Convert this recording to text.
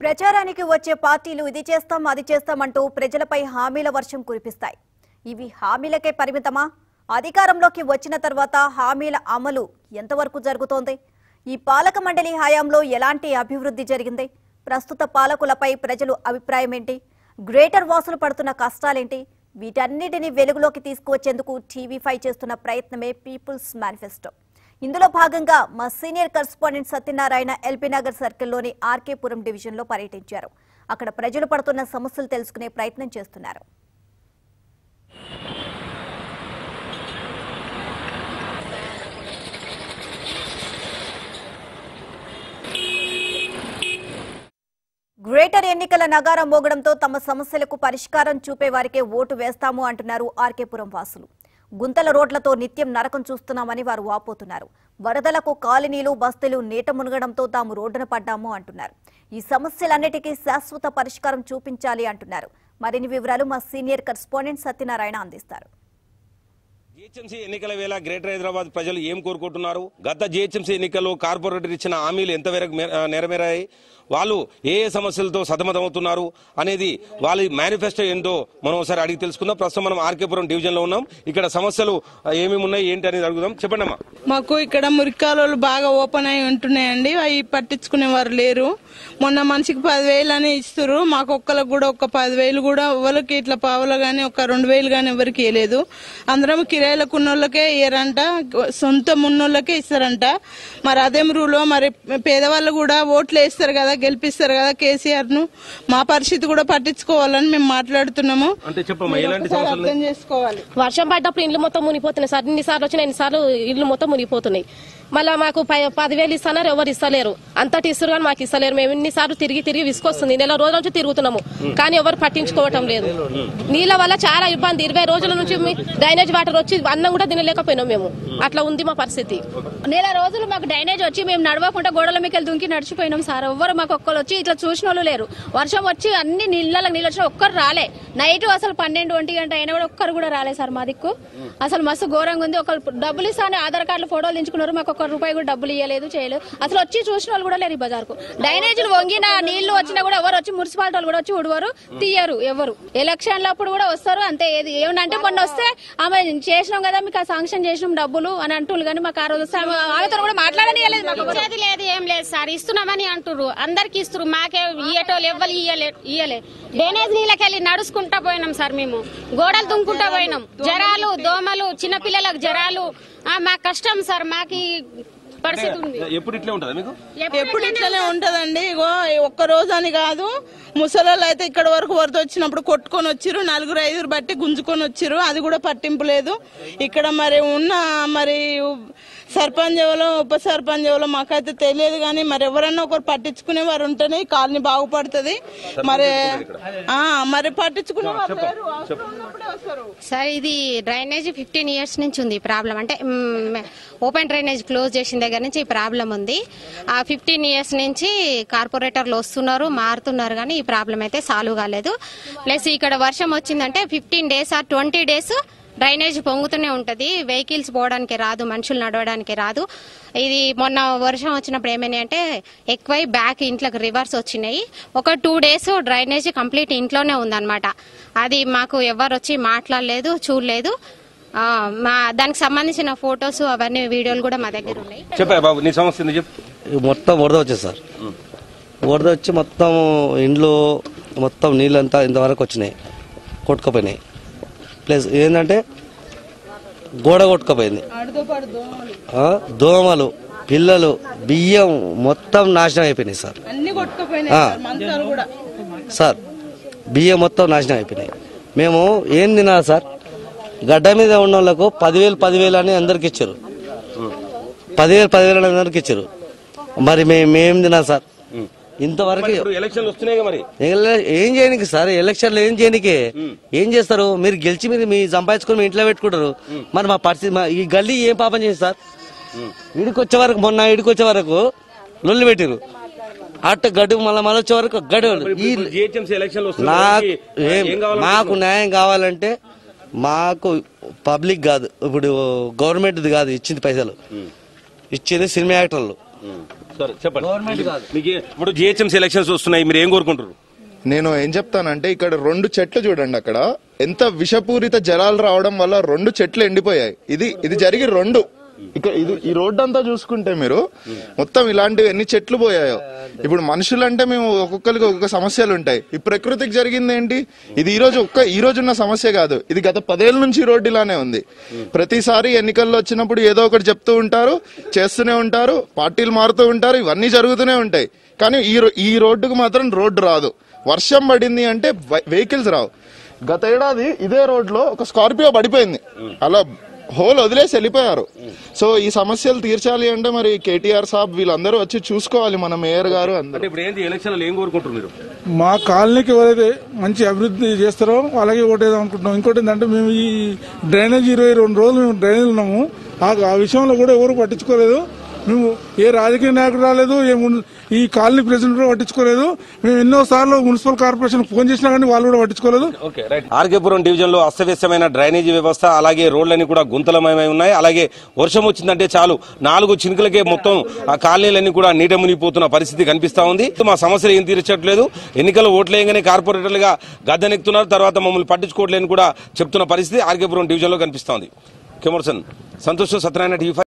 ప్రచారానికి వచ్చే పార్టీలు ఇది చేస్తాం అది చేస్తామంటూ ప్రజలపై హామీల వర్షం కురిపిస్తాయి ఇవి హామీలకే పరిమితమా అధికారంలోకి వచ్చిన తర్వాత హామీల అమలు ఎంతవరకు జరుగుతోంది ఈ పాలక మండలి హయాంలో ఎలాంటి అభివృద్ధి జరిగింది ప్రస్తుత పాలకులపై ప్రజలు అభిప్రాయం ఏంటి గ్రేటర్ వాసులు పడుతున్న కష్టాలేంటి వీటన్నిటిని వెలుగులోకి తీసుకువచ్చేందుకు టీవీ ఫైవ్ చేస్తున్న ప్రయత్నమే పీపుల్స్ మేనిఫెస్టో ఇందులో భాగంగా మా senior correspondent Satyanarayana LB Nagar సర్కిల్లోని ఆర్కేపురం డివిజన్లో పర్యటించారు అక్కడ ప్రజలు పడుతున్న సమస్యలు తెలుసుకునే ప్రయత్నం చేస్తున్నారు గ్రేటర్ ఎన్నికల నగారం మోగడంతో తమ సమస్యలకు పరిష్కారం చూపే వారికే ఓటు వేస్తాము అంటున్నారు ఆర్కేపురం వాసులు గుంతల రోడ్లతో నిత్యం నరకం చూస్తున్నామని వారు వాపోతున్నారు వరదలకు కాలనీలు బస్తీలు నీట మునగడంతో తాము రోడ్డున పడ్డాము అంటున్నారు ఈ సమస్యలన్నిటికీ శాశ్వత పరిష్కారం చూపించాలి అంటున్నారు మరిన్ని వివరాలు మా సీనియర్ కరెస్పాండెంట్ సత్యనారాయణ అందిస్తారు జిహెచ్ఎంసీ ఎన్నికల వేళ గ్రేటర్ హైదరాబాద్ ప్రజలు ఏం కోరుకుంటున్నారు గత జిహెచ్ఎంసీ ఎన్నికల్లో కార్పొరేటర్ ఇచ్చిన హామీలు ఎంతవరకు మే- ఆ, నెరవేరాయి వాళ్ళు ఏ ఏ సమస్యలతో సతమతమవుతున్నారు అనేది వాళ్ళ మేనిఫెస్టో ఏంటో మనం ఒకసారి అడిగి తెలుసుకుందాం ప్రస్తుతం మనం ఆర్కేపురం డివిజన్ లో ఉన్నాం ఇక్కడ సమస్యలు ఆ, ఏమేమి ఉన్నాయి ఏంటి అనేది అడుగుదాం చెప్పండి అమ్మా మాకు ఇక్కడ మురికాలు బాగా ఓపెన్ అయి ఉంటున్నాయండి అవి పట్టించుకునే వారు లేరు మొన్న మనిషికి పదివేలు అని ఇస్తారు మాకు ఒక్కరికి కూడా ఒక పదివేలు కూడా ఎవరికి ఇట్లా పావులు కానీ ఒక రెండు వేలు కానీ ఎవరికి ఇవ్వలేదు అందరం కిరాయిలకు ఉన్నోళ్ళకే ఇయ్యరంట సొంత ఉన్నోళ్ళకే ఇస్తారంట మరి అదేం రూలో మరి పేదవాళ్ళు కూడా ఓట్లు వేస్తారు కదా గెలిపిస్తారు కదా కేసీఆర్ ను మా పరిస్థితి కూడా పట్టించుకోవాలని మేము మాట్లాడుతున్నాము అంటే చెప్పమ్మా ఎలాంటి ఒకసారి సమస్యలు అర్థం చేసుకోవాలి వర్షం పడ్డప్పుడు ఇల్లు మొత్తం మునిగిపోతున్నాయి సార్ ఇన్నిసార్లు వచ్చినా ఎన్నిసార్లు ఇల్లు మొత్తం మునిగిపోతున్నాయి మళ్ళీ మాకు ప- పదివేలు ఇస్తున్నారు ఎవరు ఇస్తలేరు అంతటి ఇస్తారు కానీ మాకు ఇస్తలేరు మేము ఇన్నిసార్లు తిరిగి తిరిగి విసుకొస్తుంది నెల రోజుల నుంచి తిరుగుతున్నాము కానీ ఎవరు పట్టించుకోవటం లేదు నీళ్ళ వల్ల చాలా ఇబ్బంది ఇరవై రోజుల నుంచి మీ డ్రైనేజ్ వాటర్ వచ్చి అన్నం కూడా తినలేకపోయినాం మేము అట్లా ఉంది మా పరిస్థితి నెల రోజులు మాకు డ్రైనేజ్ వచ్చి మేము నడవకుండా గోడల మీకు దుంకి నడిచిపోయినాం సార్ ఎవ్వరు మాకు ఒక్కరు వచ్చి ఇట్లా చూసిన వాళ్ళు లేరు వర్షం వచ్చి అన్ని నీళ్ళకి నీళ్ళు వచ్చిన ఒక్కరు రాలే నైట్ అసలు పన్నెండు ఒంటి గంట అయినా కూడా ఒక్కరు కూడా రాలే సార్ మా దిక్కు అసలు మస్తు ఘోరంగా ఉంది ఒక డబ్బులు ఇస్తాను ఆధార్ కార్డులు ఫోటోలు దించుకున్నారు మాకు ఒక్క రూపాయి కూడా డబ్బులు ఇవ్వలేదు చేయలేదు అసలు వచ్చి చూసిన వాళ్ళు కూడా లేరు ఈ బజార్కు డ్రైనేజీలు వంగిన నీళ్లు వచ్చినా కూడా ఎవరు వచ్చి మున్సిపాలిటీ వాళ్ళు కూడా వచ్చి ఉడవరు తీయరు ఎవరు ఎలక్షన్ల అప్పుడు కూడా వస్తారు అంతే ఏది ఏమనంటే మొన్న వస్తే ఆమె చేసినాం కదా మీకు ఆ శాంక్షన్ చేసినాం డబ్బులు అని అంటున్నారు కానీ మాకు ఆ రోజు వస్తే ఆమె- ఆమెతో కూడా మాట్లాడనియలేదు మాకు ఎవరు. ఇచ్చేది లేదు ఏం లేదు సార్ ఇస్తున్నామని అంటుర్రు అందరికి ఇస్తున్నారు మాకే ఇయ్యటోళ్ళు ఎవ్వరు ఇయ్యలే ఇయ్యలే డ్రైనేజ్ నీళ్ళకెళ్ళి నడుచుకుంటా పోయినాం సార్ మేము గోడలు దుంకుంటా పోయినాం జ్వరాలు దోమలు చిన్నపిల్లలకు జ్వరాలు ఆ, మాకు కష్టం సార్ మాకు ఈ పరిస్థితి ఉంది ఎప్పుడు ఇట్లే ఉంటుందా మీకు ఎప్పుడు ఇట్లనే ఉంటదండి ఇగో ఒక్క రోజు అని కాదు ముసలాళ్ళు అయితే ఇక్కడ వరకు వరద వచ్చినప్పుడు కొట్టుకొని వచ్చిర్రు నలుగురు ఐదుగురు బట్టి గుంజుకొని వచ్చిర్రు అది కూడా పట్టింపు లేదు ఇక్కడ మరి ఉన్న మరి సర్పంచ్ ఎవరో ఉప సర్పంచ్ ఎవరో మాకైతే తెలియదు కానీ మరి ఎవరన్నా ఒకరు పట్టించుకునే వారు ఉంటేనే ఈ కాలనీ బాగుపడుతుంది మరి ఆ మరి పట్టించుకునే వారు లేరు అవసరం ఉన్నప్పుడే వస్తారు సార్ ఇది డ్రైనేజ్ ఫిఫ్టీన్ ఇయర్స్ నుంచి ఉంది ఈ ప్రాబ్లం అంటే మ్, ఓపెన్ డ్రైనేజ్ క్లోజ్ చేసిన దగ్గర నుంచి ఈ ప్రాబ్లం ఉంది ఆ ఫిఫ్టీన్ ఇయర్స్ నుంచి కార్పొరేటర్లు వస్తున్నారు మారుతున్నారు కానీ ఈ ప్రాబ్లం అయితే సాల్వ్ కాలేదు ప్లస్ ఇక్కడ వర్షం వచ్చిందంటే fifteen days or twenty days drainage పొంగుతూనే ఉంటది వెహికల్స్ పోవడానికి రాదు మనుషులు నడవడానికి రాదు ఇది మొన్న వర్షం వచ్చినప్పుడు ఏమైనాయి అంటే ఎక్కువై బ్యాక్ ఇంట్లోకి రివర్స్ వచ్చినాయి ఒక టూ డేస్ డ్రైనేజ్ కంప్లీట్ ఇంట్లోనే ఉందన్నమాట అది మాకు ఎవరు వచ్చి మాట్లాడలేదు చూడలేదు ఆ, మా దానికి సంబంధించిన ఫొటోస్ అవన్నీ వీడియోలు కూడా మా దగ్గర ఉన్నాయి చెప్పా బాబు నీ సమస్య ఏంది చెప్పు ఇక మొత్తం వరద వచ్చేది సార్ వరద వచ్చి మొత్తం ఇండ్లు మొత్తం నీళ్ళంతా ఇంతవరకు వచ్చినాయి కొట్టుకుపోయినాయి ప్లస్ ఏంటంటే గోడ కొట్టుకుపోయింది ఆ, దోమలు పిల్లలు బియ్యం మొత్తం నాశనం అయిపోయినాయి సార్ అన్ని కొట్టుకుపోయినాయి ఆ. సార్, మంచాలు కూడా సార్ బియ్యం మొత్తం నాశనం అయిపోయినాయి మేము ఏం తినాలి సార్ గడ్డ మీద ఉన్న వాళ్ళకు పదివేలు పదివేలు అని అందరికి ఇచ్చారు పదివేలు పదివేలు అని అందరికి ఇచ్చారు మరి మేము ఏం తినాలి సార్ ఇంతవరకు ఇప్పుడు ఎలక్షన్లు వస్తున్నాయి మరి ఎల- ఏం చేయనికి సార్ ఎలక్షన్లు ఏం చేయనికి ఏం చేస్తారు మీరు గెలిచి మీరు మీ సంపాదించుకొని మీ ఇంట్లో పెట్టుకుంటారు మరి మా పరిస్థితి మా ఈ గల్లీ ఏం పాపం చేసి సార్ ఇడికి వచ్చే వరకు మొన్న ఇడికి వచ్చే వరకు లొల్లి పెట్టిరు అట్ట గడ్డు మళ్ళీ మళ్ళీ వచ్చే వరకు గడు ఈ జిహెచ్ఎంసీ ఎలక్షన్లు నాకు వస్తున్నాయి ఏం- ఏం కావాలి మాకు న్యాయం కావాలంటే మాకు పబ్లిక్ కాదు ఇప్పుడు గవర్నమెంట్ది కాదు ఇచ్చింది పైసలు ఇచ్చింది సినిమా యాక్టర్లు సరే చెప్పండి గవర్నమెంట్ కాదు. మీకు ఏ- ఇప్పుడు జిహెచ్ఎంసీ ఎలక్షన్స్ వస్తున్నాయి మీరు ఏం కోరుకుంటారు నేను ఏం చెప్తానంటే ఇక్కడ రెండు చెట్లు చూడండి అక్కడ ఎంత విషపూరిత జలాలు రావడం వల్ల రెండు చెట్లు ఎండిపోయాయి ఇది ఇది జరిగి రెండు ఇక్కడ ఇది ఈ రోడ్డు అంతా చూసుకుంటే మీరు మొత్తం ఇలాంటివి ఎన్ని చెట్లు పోయాయో ఇప్పుడు మనుషులంటే మేము ఒక్కొక్కరికి ఒక్కొక్క సమస్యలు ఉంటాయి ఈ ప్రకృతికి జరిగింది ఏంటి ఇది ఈ రోజు ఒక్క ఈ రోజు ఉన్న సమస్య కాదు ఇది గత పదేళ్ల నుంచి ఈ రోడ్డు ఇలానే ఉంది ప్రతిసారి ఎన్నికల్లో వచ్చినప్పుడు ఏదో ఒకటి చెప్తూ ఉంటారు చేస్తూనే ఉంటారు పార్టీలు మారుతూ ఉంటారు ఇవన్నీ జరుగుతూనే ఉంటాయి కానీ ఈ రో- ఈ రోడ్డుకు మాత్రం రోడ్డు రాదు వర్షం పడింది అంటే వెహికల్స్ రావు గత ఏడాది ఇదే రోడ్ లో ఒక స్కార్పియో పడిపోయింది అలా హోల్ వదిలేసి వెళ్ళిపోయారు సో ఈ సమస్యలు తీర్చాలి అంటే మరి కేటీఆర్ సాబ్ వీళ్ళందరూ వచ్చి చూసుకోవాలి మన మేయర్ గారు అందరూ అంటే ఇప్పుడు ఏంటి ఎలక్షన్లు ఏం కోరుకుంటారు మీరు మా కాలనీకి ఎవరైతే మంచి అభివృద్ధి చేస్తారో వాళ్ళకి ఓటేద్దాం అనుకుంటున్నాం ఇంకోటి ఏంటంటే మేము ఈ డ్రైనేజ్ ఇరవై రెండు రోజులు మేము డ్రైనేజ్ ఉన్నాము ఆ ఆ విషయంలో కూడా ఎవరు పట్టించుకోలేదు మేము ఏ రాజకీయ నాయకుడు రాలేదు ఏ మున్- ఈ కాలనీ ప్రెసిడెంట్ కూడా పట్టించుకోలేదు మేము ఎన్నో సార్లు మున్సిపల్ కార్పొరేషన్ ఫోన్ చేసినా కానీ వాళ్ళు కూడా పట్టించుకోలేదు ఓకే రైట్ ఆర్కేపురం డివిజన్ లో అస్తవ్యస్తమైన డ్రైనేజీ వ్యవస్థ అలాగే రోడ్లన్నీ కూడా గుంతలమయమై ఉన్నాయి అలాగే వర్షం వచ్చిందంటే చాలు నాలుగు చినుకులకే మొత్తం ఆ కాలనీలన్నీ కూడా నీట మునిగిపోతున్న పరిస్థితి కనిపిస్తా ఉంది మా సమస్యలు ఏం తీర్చట్లేదు ఎన్నికలు ఓట్లేయగానే కార్పొరేటర్లుగా గద్దెనెక్కుతున్నారు తర్వాత మమ్మల్ని పట్టించుకోవట్లేని కూడా చెప్తున్న పరిస్థితి ఆర్కేపురం డివిజన్ లో కనిపిస్తోంది కెమర్సన్ సంతోష్ సత్యనారాయణ టీవీ